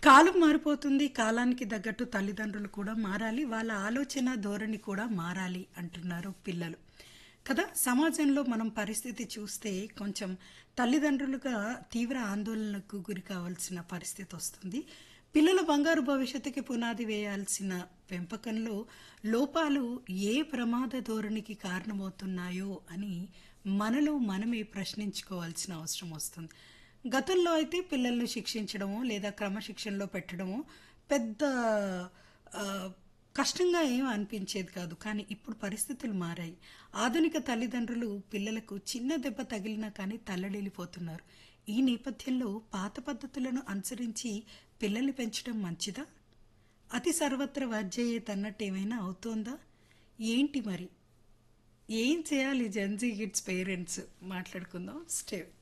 కాలం మారిపోతుంది కాలానికి తగ్గట్టు తల్లిదండ్రులు కూడా మారాలి వాళ్ళ ఆలోచన ధోరణి కూడా మారాలి అంటున్నారు పిల్లలు కదా సమాజంలో మనం పరిస్థితి చూస్తే కొంచెం తల్లిదండ్రులుగా తీవ్ర ఆందోళనకు గురి కావాల్సిన పరిస్థితి వస్తుంది పిల్లల బంగారు భవిష్యత్తుకి పునాది వేయాల్సిన పెంపకంలో లోపాలు ఏ ప్రమాద ధోరణికి కారణమవుతున్నాయో అని మనలో మనమే ప్రశ్నించుకోవాల్సిన అవసరం వస్తుంది గతంలో అయితే పిల్లల్ని శిక్షించడమో లేదా క్రమశిక్షణలో పెట్టడమో పెద్ద ఆ, కష్టంగా ఏం అనిపించేది కాదు కానీ ఇప్పుడు పరిస్థితులు మారాయి ఆధునిక తల్లిదండ్రులు పిల్లలకు చిన్న దెబ్బ తగిలినా కానీ తల్లడిల్లిపోతున్నారు ఈ నేపథ్యంలో పాత పద్ధతులను అనుసరించి పిల్లల్ని పెంచడం మంచిదా అతి సర్వత్ర వర్జయ్యేది అన్నట్టు ఏమైనా అవుతోందా ఏంటి మరి ఏం చేయాలి జెన్జీ కిడ్స్ పేరెంట్స్ మాట్లాడుకుందాం స్టే